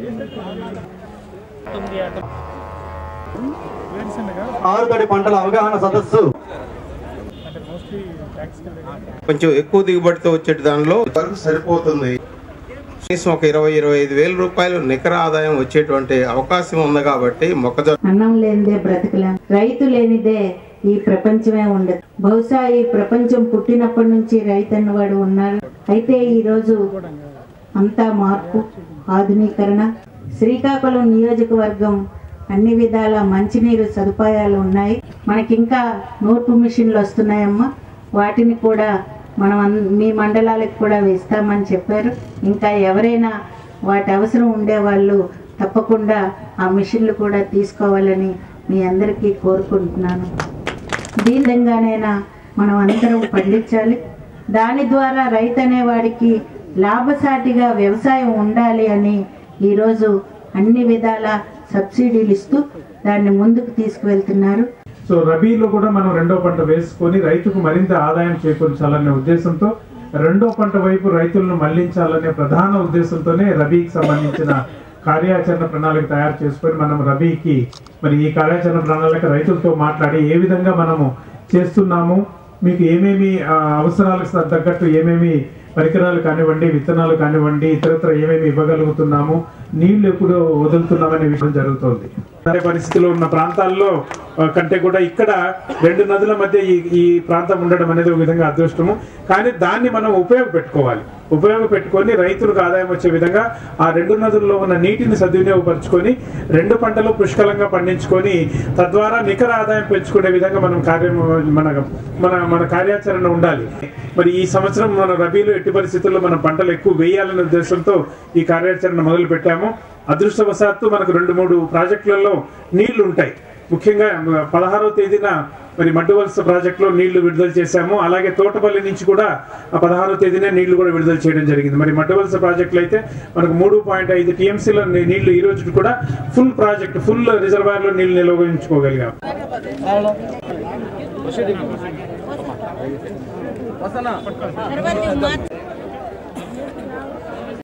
ఆరుతడి పంటల అవగాహన సదస్సు కొంచెం ఎక్కువ దిగుబడితో వచ్చే దానిలో వరకు సరిపోతుంది కనీసం ఒక ఇరవై ఇరవై ఐదు వేల రూపాయలు నికర ఆదాయం వచ్చేటువంటి అవకాశం ఉంది కాబట్టి మొక్కజొన్న అన్నం లేనిదే బ్రతకలేం రైతు లేనిదే ఈ ప్రపంచమే ఉండదు బహుశా ఈ ప్రపంచం పుట్టినప్పటి నుంచి రైతు అన్నవాడు ఉన్నారు అయితే ఈ రోజు అంతా మార్పు ఆధునీకరణ శ్రీకాకుళం నియోజకవర్గం అన్ని విధాల మంచినీరు సదుపాయాలు ఉన్నాయి మనకింకా నోటు మిషన్లు వస్తున్నాయమ్మా వాటిని కూడా మనం అన్- మీ మండలాలకు కూడా వేస్తామని చెప్పారు ఇంకా ఎవరైనా వాటి అవసరం ఉండేవాళ్ళు తప్పకుండా ఆ మిషన్లు కూడా తీసుకోవాలని మీ అందరికీ కోరుకుంటున్నాను దీని విధంగానైనా మనం అందరం పండించాలి దాని ద్వారా రైతు అనేవాడికి లాభసాటిగా వ్యవసాయం ఉండాలి అని ఈరోజు అన్ని విధాల సబ్సిడీలు ఇస్తూ దాన్ని ముందుకు తీసుకువెళ్తున్నారు సో రబీలో కూడా మనం రెండో పంట వేసుకొని రైతుకు మరింత ఆదాయం చేకూర్చాలనే ఉద్దేశంతో రెండో పంట వైపు రైతులను మళ్లించాలనే ప్రధాన ఉద్దేశంతోనే రబీకి సంబంధించిన కార్యాచరణ ప్రణాళిక తయారు చేసుకొని మనం రబీకి మరి ఈ కార్యాచరణ ప్రణాళిక రైతులతో మాట్లాడి ఏ విధంగా మనము చేస్తున్నాము మీకు ఏమేమి ఆ, అవసరాలకు తగ్గట్టు ఏమేమి పరికరాలు కానివ్వండి విత్తనాలు కానివ్వండి ఇతరత్ర ఏమేమి ఇవ్వగలుగుతున్నాము నీళ్లు ఎప్పుడు వదులుతున్నామనే విషయం జరుగుతోంది అదే పరిస్థితిలో ఉన్న ప్రాంతాల్లో ఆ, కంటే కూడా ఇక్కడ రెండు నదుల మధ్య ఈ ఈ ప్రాంతం ఉండడం అనేది ఒక విధంగా అదృష్టము కానీ దాన్ని మనం ఉపయోగపెట్టుకోవాలి ఉపయోగపెట్టుకొని రైతులకు ఆదాయం వచ్చే విధంగా ఆ రెండు నదుల్లో ఉన్న నీటిని సద్వినియోగపరుచుకొని రెండు పంటలు పుష్కలంగా పండించుకొని తద్వారా నికర ఆదాయం పెంచుకునే విధంగా మనం కార్యం మన మన మన కార్యాచరణ ఉండాలి మరి ఈ సంవత్సరం మన రబీలో ఎట్టి పరిస్థితుల్లో మనం పంటలు ఎక్కువ వేయాలనే ఉద్దేశంతో ఈ కార్యాచరణ మొదలు పెట్టాము అదృష్టవశాత్తు మనకు రెండు మూడు ప్రాజెక్టులలో నీళ్లు ఉంటాయి ముఖ్యంగా పదహారవ తేదీన మరి మడ్డు వలస ప్రాజెక్టులో నీళ్లు విడుదల చేశాము అలాగే తోటపల్లి నుంచి కూడా ఆ పదహారవ తేదీనే నీళ్లు కూడా విడుదల చేయడం జరిగింది మరి మడ్డు వలస ప్రాజెక్టులో అయితే మనకు మూడు పాయింట్ ఐదు టీఎంసీల నీళ్లు ఈ రోజు కూడా ఫుల్ ప్రాజెక్ట్ ఫుల్ రిజర్వాయర్ లో నీళ్లు నిల్వగించుకోగలిగాం తర్వాత